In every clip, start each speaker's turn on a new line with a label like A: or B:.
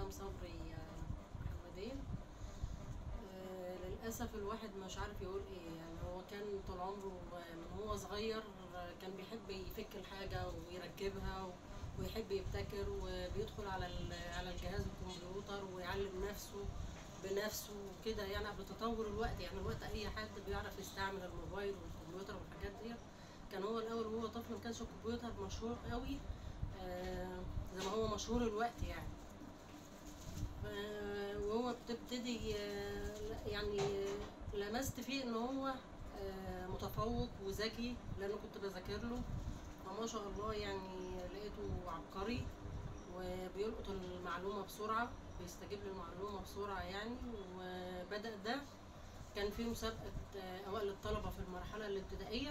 A: حسام صبري آه، محمدين آه، للأسف الواحد مش عارف يقول ايه يعني هو كان طول عمره آه، من هو صغير آه، كان بيحب يفك الحاجة ويركبها و- ويحب يبتكر وبيدخل على ال- على الجهاز الكمبيوتر ويعلم نفسه بنفسه وكده يعني قبل تطور الوقت يعني الوقت أي حد بيعرف يستعمل الموبايل والكمبيوتر والحاجات دي كان هو الأول وهو طفل ما كانش الكمبيوتر مشهور قوي آه، زي ما هو مشهور الوقت يعني ف- وهو بتبتدي آه، لا- يعني آه، لمست فيه ان هو آه، متفوق وذكي لانه كنت بذاكر له فما شاء الله يعني لقيته عبقري وبيلقط المعلومة بسرعة بيستجيب للمعلومة بسرعة يعني وبدأ ده كان في مسابقة آه، أوائل الطلبة في المرحلة الابتدائية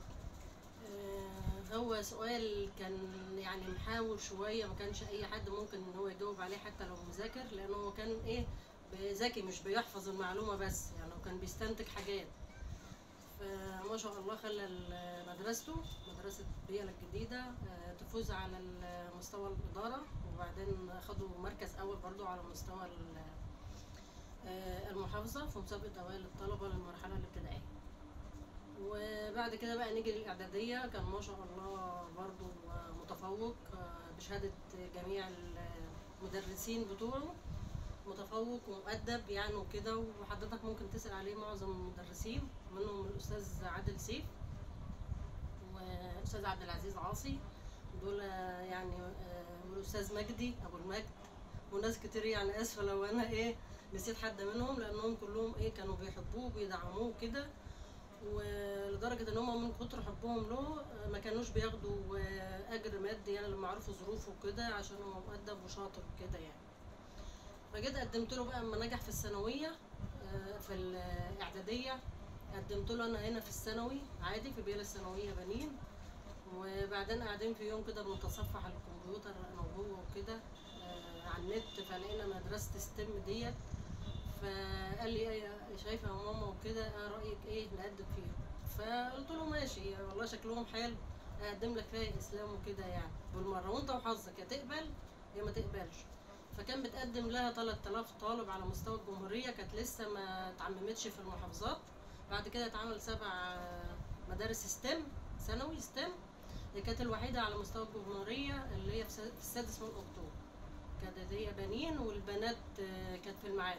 A: آه، هو سؤال كان يعني محاور شوية ما كانش أي حد ممكن إن هو يجاوب عليه حتى لو مذاكر لأنه هو كان إيه ذكي مش بيحفظ المعلومة بس يعني هو كان بيستنتج حاجات فما شاء الله خلى ال- مدرسته مدرسة بيئة الجديدة آه، تفوز على ال- مستوى الإدارة وبعدين خدوا مركز أول برضو على مستوى ال- آه، المحافظة في مسابقة أوائل الطلبة للمرحلة الابتدائية وبعد كده بقى نيجي للإعدادية كان ما شاء الله برضو متفوق آه، بشهادة جميع المدرسين بتوعه متفوق ومؤدب يعني وكده وحضرتك ممكن تسأل عليه معظم المدرسين منهم الأستاذ عادل سيف والأستاذ عبد العزيز عاصي دول يعني آه، والأستاذ مجدي أبو المجد وناس كتير يعني آسفة لو أنا إيه نسيت حد منهم لأنهم كلهم إيه كانوا بيحبوه وبيدعموه كده ولدرجة إن هم من كتر حبهم له آه، ما كانوش بياخدوا آه، أجر مادي يعني لما عرفوا ظروفه وكده عشان هو مؤدب وشاطر وكده يعني فجيت قدمت له بقى اما نجح في الثانويه آه، في الاعداديه قدمت له انا هنا في الثانوي عادي في بيئه الثانويه بنين وبعدين قاعدين في يوم كده بنتصفح على الكمبيوتر انا وهو وكده آه، على النت فلقينا مدرسه ستيم ديت فقال لي ايه شايفه يا ماما وكده ايه رايك ايه نقدم فيها فقلت له ماشي والله شكلهم حلو اقدم لك فيها اسلام وكده يعني بالمره وانت وحظك يا تقبل يا ما تقبلش فكان بتقدم لها 3000 طالب على مستوى الجمهورية كانت لسه ما اتعممتش في المحافظات بعد كده اتعمل سبع آه، مدارس ستيم ثانوي ستيم هي كانت الوحيدة على مستوى الجمهورية اللي هي في سا- في السادس من أكتوبر كانت هي بنين والبنات آه، كانت في المعادي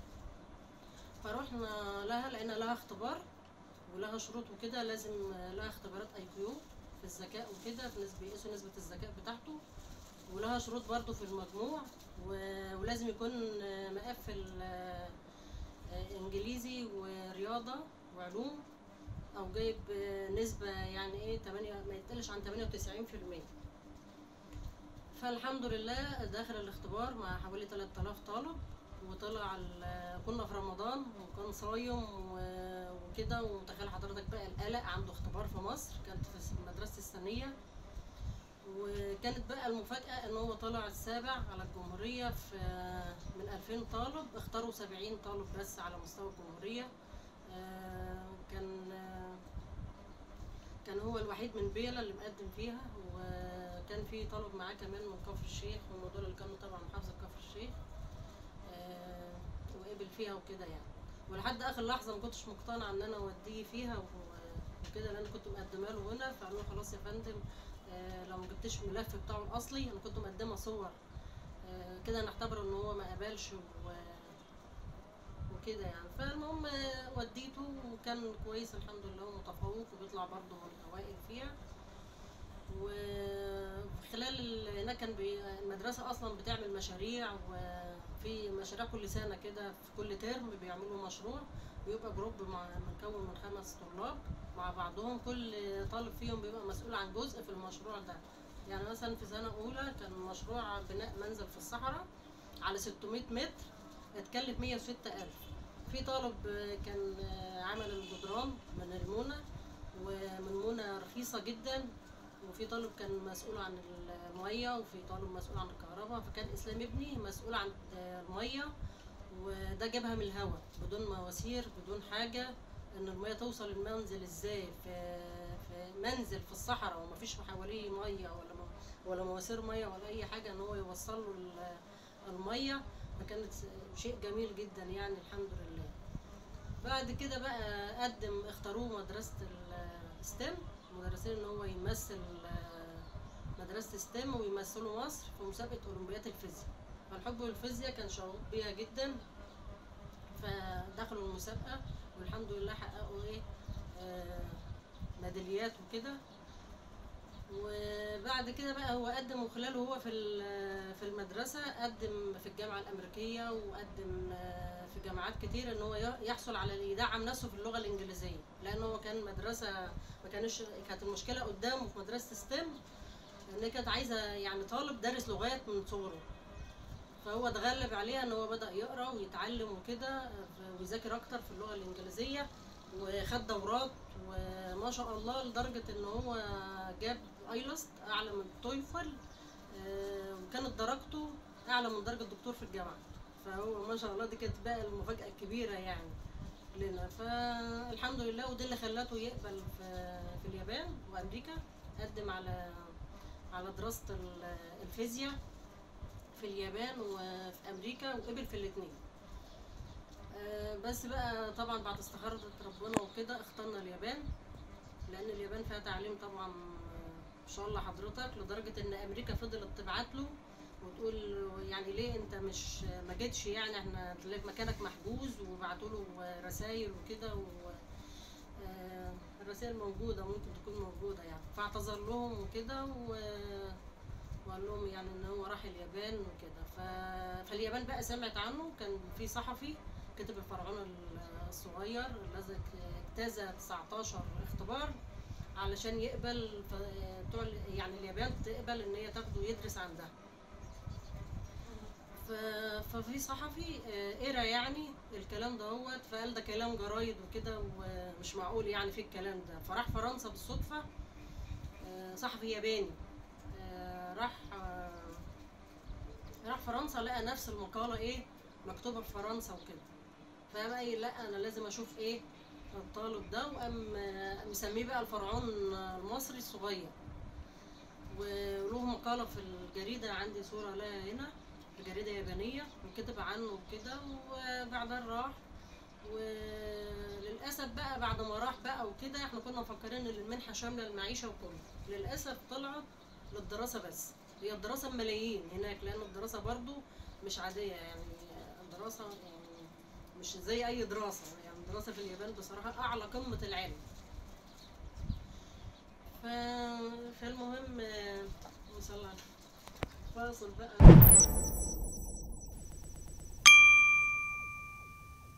A: فروحنا لها لقينا لها اختبار ولها شروط وكده لازم آه، لها اختبارات اي كيو في الذكاء وكده بالنسبة بيقيسوا نسبة الذكاء بتاعته ولها شروط برضو في المجموع و- ولازم يكون آه، مقفل آه، آه، انجليزي ورياضة وعلوم او جايب آه، نسبة يعني ايه 8 ما يتقلش عن 98% فالحمد لله داخل الاختبار مع حوالي 3000 طالب وطلع ال- كنا في رمضان وكان صايم و- وكده ومتخيل حضرتك بقى القلق عنده اختبار في مصر كانت في مدرسة الثانية وكانت بقى المفاجأة ان هو طلع السابع على الجمهورية في من 2000 طالب اختاروا 70 طالب بس على مستوى الجمهورية آه، كان آه، كان هو الوحيد من بيلا اللي مقدم فيها وكان في طالب معاه كمان من كفر الشيخ هم دول اللي كانوا طبعا محافظة كفر الشيخ آه، وقبل فيها وكده يعني ولحد اخر لحظه ما كنتش مقتنعه ان انا اوديه فيها و- وكده لان كنت مقدمه له هنا فقالوا له خلاص يا فندم آه، لو ما جبتش الملف بتاعه الاصلي انا كنت مقدمه صور آه، كده نعتبره ان هو ما قبلش و وكده يعني فالمهم آه، وديته وكان كويس الحمد لله ومتفوق وبيطلع برضه من الاوائل فيها وخلال ال- هناك كان بي- المدرسة أصلا بتعمل مشاريع وفي مشاريع كل سنة كده في كل ترم بيعملوا مشروع بيبقى جروب مع مكون من خمس طلاب مع بعضهم كل طالب فيهم بيبقى مسؤول عن جزء في المشروع ده يعني مثلا في سنة أولى كان مشروع بناء منزل في الصحراء على 600 متر اتكلف 106 ألف في طالب آه، كان آه، عمل الجدران من المونة ومن مونة رخيصة جدا وفي طالب كان مسؤول عن المية وفي طالب مسؤول عن الكهرباء فكان إسلام ابني مسؤول عن المية وده جابها من الهواء بدون مواسير بدون حاجة إن المية توصل المنزل إزاي في في منزل في الصحراء ومفيش حواليه مية ولا مو- ولا مواسير مية ولا أي حاجة إن هو يوصل له ال- الميه فكانت شيء جميل جدا يعني الحمد لله بعد كده بقى قدم اختاروه مدرسة الستيم مدرسين ان هو يمثل آه، مدرسة ستيم ويمثلوا مصر في مسابقة اولمبياد الفيزياء فالحب والفيزياء كان شغوف بيها جدا فدخلوا المسابقة والحمد لله حققوا ايه آه، ميداليات وكده وبعد كده بقى هو قدم وخلاله هو في ال- في المدرسة قدم في الجامعة الأمريكية وقدم آه، في جامعات كتير إن هو ي- يحصل على يدعم نفسه في اللغة الإنجليزية لأن هو كان مدرسة ما كانش كانت المشكلة قدامه في مدرسة ستيم إن هي كانت عايزة يعني طالب دارس لغات من صغره فهو اتغلب عليها ان هو بدا يقرا ويتعلم وكده ف- ويذاكر اكتر في اللغه الانجليزيه وخد دورات وما شاء الله لدرجه ان هو جاب ايلست اعلى من تويفل آه، وكانت درجته اعلى من درجه الدكتور في الجامعه فهو ما شاء الله دي كانت بقى المفاجاه الكبيره يعني لنا فالحمد لله ودي اللي خلته يقبل في, في اليابان وامريكا قدم على على دراسه ال- الفيزياء في اليابان وفي امريكا وقبل في الاثنين بس بقى طبعا بعد استخارة ربنا وكده اخترنا اليابان لان اليابان فيها تعليم طبعا آه، ان شاء الله حضرتك لدرجة ان امريكا فضلت تبعت له وتقول يعني ليه انت مش ما جيتش يعني احنا تلاقي مكانك محجوز وبعتوا له رسائل وكده و آه، الرسائل موجودة ممكن تكون موجودة يعني فاعتذر لهم وكده و وقال لهم يعني ان هو راح اليابان وكده ف... فاليابان بقى سمعت عنه كان في صحفي كتب الفرعون ال- الصغير الذي اجتاز 19 اختبار علشان يقبل ف... بتوع ال- يعني اليابان تقبل ان هي تاخده يدرس عندها ف... ففي صحفي آه، قرا يعني الكلام دوت فقال ده كلام جرايد وكده ومش معقول يعني في الكلام ده فراح فرنسا بالصدفه آه، صحفي ياباني آه، راح آه، راح فرنسا لقى نفس المقالة ايه مكتوبة في فرنسا وكده فقام قايل لا انا لازم اشوف ايه الطالب ده وقام آه، مسميه بقى الفرعون المصري الصغير وله مقالة في الجريدة عندي صورة لها هنا في جريدة يابانية وكتب عنه وكده وبعدين راح وللأسف بقى بعد ما راح بقى وكده احنا كنا مفكرين ان المنحة شاملة المعيشة وكله للأسف طلعت للدراسة بس هي الدراسة بملايين هناك لأن الدراسة برضو مش عادية يعني الدراسة يعني مش زي أي دراسة يعني الدراسة في اليابان بصراحة أعلى قمة العلم ف... فالمهم آه، وصلنا فاصل بقى